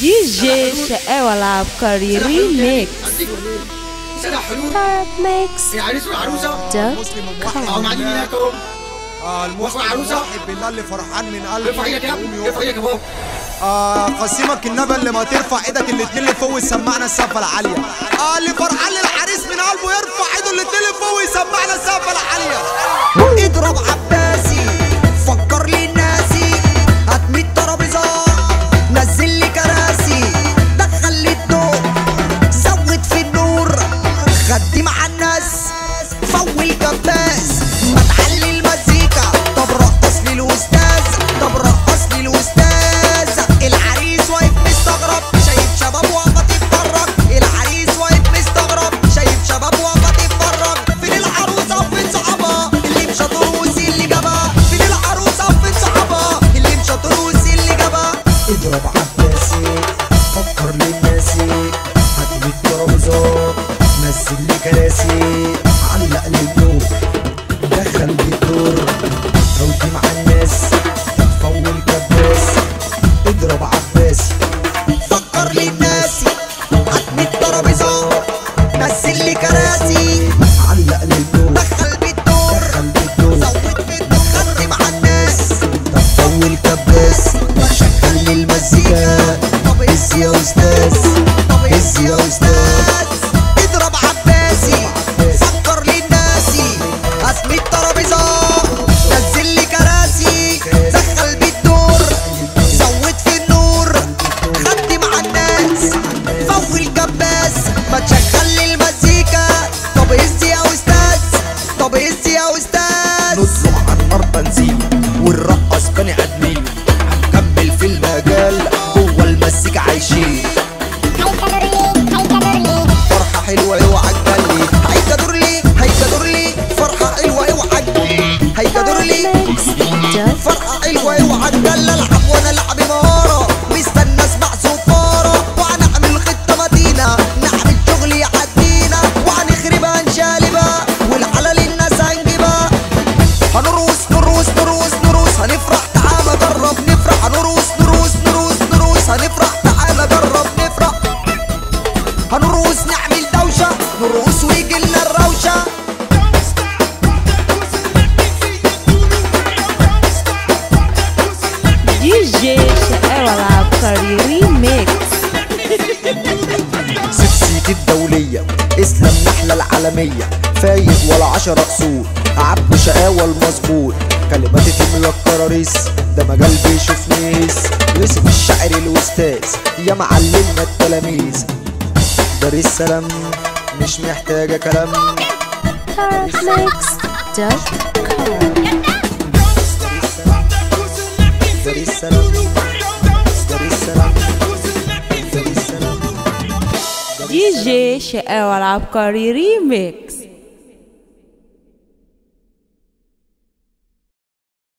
DJ شقاوة العبقري ريميكس سنة حلول ميكس العريس والعروسة دوت مسلم أو موحد معدين هناكم آه المسلم وأخو عروسة. موحد بالله اللي فرحان من قلبه ارفع ايدك يا يقوم ابني يقف. ارفع ايدك يا بابا آه قسيمك النبى اللي ما ترفع ايدك الاتنين اللي فوق ويسمعنا السقفة العالية آه اللي فرحان للعريس من قلبه يرفع ايده الاتنين اللي فوق ويسمعنا السقفة العالية اضرب عباسي فكر لي ناسي هات 100 ترابيزه نزل لي كراسي دخل لي الضوء زود في النور خدي مع الناس فول كباس ما تعلي المزيكا طب رقص لي الاستاذ طب رقص لي الاستاذ العريس واقف مستغرب شايف شباب واقفه تتفرج العريس واقف مستغرب شايف شباب واقفه تتفرج فين العروسه وفين صحابها اللي مش هتروس اللي جابها فين العروسه وفين صحابها اللي مش هتروس اللي جابها اضرب عباسي فكر لي ناسي هات لي الترابيزات نزل لي كراسي علق لي النور دخل لي الدور هودي مع الناس فول كباس اضرب عباسي فكر لي ناسي هات لي الترابيزات نزل لي كراسي علق لي النور دخل بالدور دخل بالدور زود بالدور خدي مع الناس طب فول كباس شغل لي المزيكا هز يا استاذ هز يا استاذ اضرب عباسي فكر لي ناسي اسمي الترابيزه نزل لي كراسي دخل بالدور زود في النور خدي مع الناس فول كباس ما تشغل لي المزيكا طب هز يا استاذ طب هز يا استاذ نطلع على النار بنزين ونرقص بني ادمين هنكمل في المجال جوه المزيكا عايشين فرحة حلوة اوعى تجلي هيكدر لي هيكدر لي فرحة حلوة اوعى تجلي هيكدر لي دوت فرحة حلوة اوعى تجلى العب وانا لعبي مهارة مستنى اسمع صفارة وهنعمل خطة متينة نعمل شغل يعدينا وهنخربها نشالبها والحلال الناس هنجيبها هنرقص نرقص نرقص نرقص هنفرح تعالى جرب نفرح هنرقص نرقص نرقص نرقص هنفرح تعالى جرب نفرح هنرقص نعمل دوشة نرقص ويجي لنا الروشة دي جي شقاوة العبقري ريميكس سكسيتي الدولية اسلام نحلة العالمية فايق ولا عشرة اصول عبد شقاوة المظبوط كلماتي تملى الكراريس ده مجال بيشوف نيس يوسف الشاعر الاستاذ يا معلمنا التلاميذ دار السلام مش محتاجة كلام ميكس دوت دار السلام دار السلام دار السلام دي جي شقاوة العبقري ريميكس